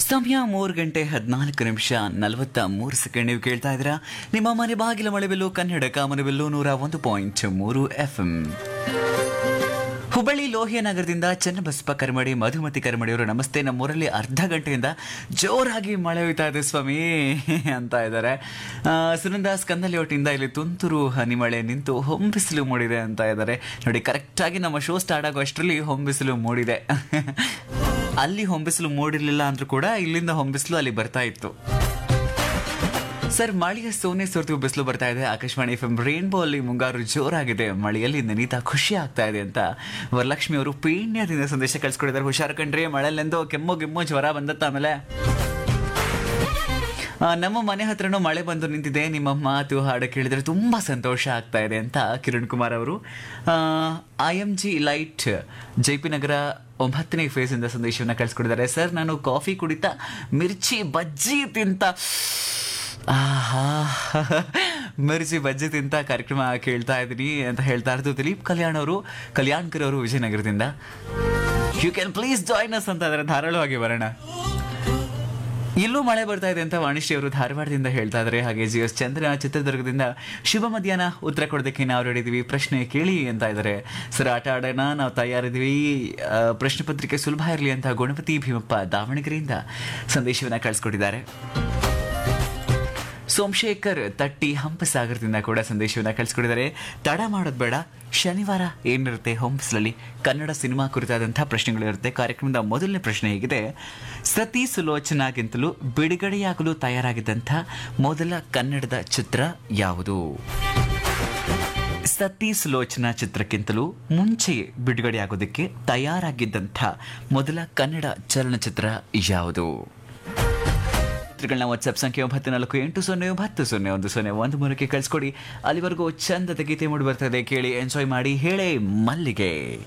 ಸಮಯ ಮೂರು ಗಂಟೆ ಹದಿನಾಲ್ಕು ನಿಮಿಷ ನಲವತ್ತ ಮೂರು ಸೆಕೆಂಡ್ ನೀವು ಕೇಳ್ತಾ ಇದ್ದೀರಾ ನಿಮ್ಮ ಮನೆ ಬಾಗಿಲ ಮಳೆಬೆಲ್ಲು ಕನ್ನಡ ಕಾಮನಬೆಲ್ಲು ನೂರ ಒಂದು ಪಾಯಿಂಟ್ ಮೂರು ಎಫ್ ಎಂ ಹುಬ್ಬಳ್ಳಿ ಲೋಹಿಯ ನಗರದಿಂದ ಚನ್ನಬಸಪ್ಪ ಕರ್ಮಡಿ ಮಧುಮತಿ ಕರ್ಮಡಿಯವರು ನಮಸ್ತೆ ನಮ್ಮೂರಲ್ಲಿ ಅರ್ಧ ಗಂಟೆಯಿಂದ ಜೋರಾಗಿ ಮಳೆ ಹುಯ್ತಾ ಇದೆ ಸ್ವಾಮಿ ಅಂತ ಇದ್ದಾರೆ ಆ, ಸುನಂದಾಸ್ ಕಂದಲಿಯೋಟಿಂದ ಇಲ್ಲಿ ತುಂತುರು ಹನಿ ಮಳೆ ನಿಂತು ಹೊಂಬಿಸಿಲು ಮೂಡಿದೆ ಅಂತ ಇದ್ದಾರೆ ನೋಡಿ ಕರೆಕ್ಟಾಗಿ ನಮ್ಮ ಶೋ ಸ್ಟಾರ್ಟ್ ಆಗೋ ಅಷ್ಟರಲ್ಲಿ ಹೊಂಬಿಸಿಲು ಮೂಡಿದೆ ಅಲ್ಲಿ ಹೊಂಬಿಸಿಲು ಮೂಡಿರ್ಲಿಲ್ಲ ಅಂದ್ರೂ ಕೂಡ ಇಲ್ಲಿಂದ ಹೊಂಬಿಸಿಲು ಅಲ್ಲಿ ಬರ್ತಾ ಇತ್ತು ಸರ್ ಮಳೆಯ ಸೋನೆ ಸೋರ್ತು ಬಿಸಿಲು ಬರ್ತಾ ಇದೆ ಆಕಾಶವಾಣಿ ಎಫ್ ಎಂ ರೇನ್ಬೋ ಅಲ್ಲಿ ಮುಂಗಾರು ಜೋರಾಗಿದೆ ಮಳೆಯಲ್ಲಿ ನೆನೀತಾ ಖುಷಿ ಆಗ್ತಾ ಇದೆ ಅಂತ ವರಲಕ್ಷ್ಮಿ ಅವರು ಪೀಣ್ಯದಿಂದ ಸಂದೇಶ ಕಳ್ಸಿಕೊಡಿದ್ದಾರೆ ಹುಷಾರ್ ಕಂಡ್ರಿ ಮಳೆಲೆಂದು ಕೆಮ್ಮು ಗಿಮ್ಮು ಜ್ವರ ಬಂದತ್ತ ಆಮೇಲೆ ಆ, ನಮ್ಮ ಮನೆ ಹತ್ರನೂ ಮಳೆ ಬಂದು ನಿಂತಿದೆ ನಿಮ್ಮ ಮಾತು ಹಾಡು ಕೇಳಿದ್ರೆ ತುಂಬಾ ಸಂತೋಷ ಆಗ್ತಾ ಇದೆ ಅಂತ ಕಿರಣ್ ಕುಮಾರ್ ಅವರು ಐ ಎಂ ಜಿ ಲೈಟ್ ಜೆ ಪಿ ನಗರ ಒಂಬತ್ತನೇ ಫೇಸ್ ಇಂದ ಸಂದೇಶವನ್ನ ಕಳಿಸ್ಕೊಡಿದ್ದಾರೆ ಸರ್ ನಾನು ಕಾಫಿ ಕುಡಿತಾ ಮಿರ್ಚಿ ಬಜ್ಜಿ ತಿಂತ ಆಹಾ ಮಿರ್ಚಿ ಬಜ್ಜಿ ತಿಂತ ಕಾರ್ಯಕ್ರಮ ಕೇಳ್ತಾ ಇದ್ದೀನಿ ಅಂತ ಹೇಳ್ತಾ ಇರೋದು ದಿಲೀಪ್ ಕಲ್ಯಾಣ್ ಅವರು ಕಲ್ಯಾಣ್ಕರ್ ಅವರು ವಿಜಯನಗರದಿಂದ you can please join us ಅಂತ ಇದ್ದಾರೆ ಧಾರಾಳವಾಗಿ ಬರೋಣ ಇಲ್ಲೂ ಮಳೆ ಬರ್ತಾ ಇದೆ ಅಂತ ವಾಣಿಶ್ರೀ ಅವರು ಧಾರವಾಡದಿಂದ ಹೇಳ್ತಾ ಇದ್ದಾರೆ ಹಾಗೆ ಜಿ ಎಸ್ ಚಂದ್ರ ಚಿತ್ರದುರ್ಗದಿಂದ ಶುಭ ಮಧ್ಯಾಹ್ನ ಉತ್ತರ ಕೊಡೋದಕ್ಕೆ ನಾವು ರೆಡಿದೀವಿ ಪ್ರಶ್ನೆ ಕೇಳಿ ಅಂತ ಇದ್ದಾರೆ ಸರ್ ಆಟ ಆಡೋಣ ನಾವು ತಯಾರಿದ್ದೀವಿ ಆ, ಪ್ರಶ್ನೆ ಪತ್ರಿಕೆ ಸುಲಭ ಇರಲಿ ಅಂತ ಗಣಪತಿ ಭೀಮಪ್ಪ ದಾವಣಗೆರೆಯಿಂದ ಸಂದೇಶವನ್ನ ಕಳಿಸ್ಕೊಟ್ಟಿದ್ದಾರೆ ಸೋಮಶೇಖರ್ ತಟ್ಟಿ ಹಂಪಸಾಗರದಿಂದ ಕೂಡ ಸಂದೇಶವನ್ನ ಕಳಿಸ್ಕೊಟ್ಟಿದ್ದಾರೆ ತಡ ಮಾಡೋದು ಬೇಡ ಶನಿವಾರ ಏನಿರುತ್ತೆ ಹೊಂಬಿಸ್ಲಲ್ಲಿ ಕನ್ನಡ ಸಿನಿಮಾ ಕುರಿತಾದಂತಹ ಪ್ರಶ್ನೆಗಳಿರುತ್ತೆ ಕಾರ್ಯಕ್ರಮದ ಮೊದಲನೇ ಪ್ರಶ್ನೆ ಹೇಗಿದೆ ಸತಿ ಸುಲೋಚನಾಗಿಂತಲೂ ಬಿಡುಗಡೆಯಾಗಲು ತಯಾರಾಗಿದ್ದಂಥ ಮೊದಲ ಕನ್ನಡದ ಚಿತ್ರ ಯಾವುದು ಸತಿ ಸುಲೋಚನಾ ಚಿತ್ರಕ್ಕಿಂತಲೂ ಮುಂಚೆಯೇ ಬಿಡುಗಡೆಯಾಗೋದಕ್ಕೆ ತಯಾರಾಗಿದ್ದಂಥ ಮೊದಲ ಕನ್ನಡ ಚಲನಚಿತ್ರ ಯಾವುದು ಚಿತ್ರಗಳನ್ನ ವಾಟ್ಸ್ಆಪ್ ಸಂಖ್ಯೆ ಒಂಬತ್ತು ನಾಲ್ಕು ಎಂಟು ಸೊನ್ನೆ ಒಂಬತ್ತು ಸೊನ್ನೆ ಒಂದು ಸೊನ್ನೆ ಒಂದು ಮೂರಕ್ಕೆ ಕಳಿಸ್ಕೊಡಿ ಅಲ್ಲಿವರೆಗೂ ಚಂದದ ಗೀತೆ ಮೂಡಿ ಬರ್ತದೆ ಕೇಳಿ ಎಂಜಾಯ್ ಮಾಡಿ ಹೇಳೇ ಮಲ್ಲಿಗೆ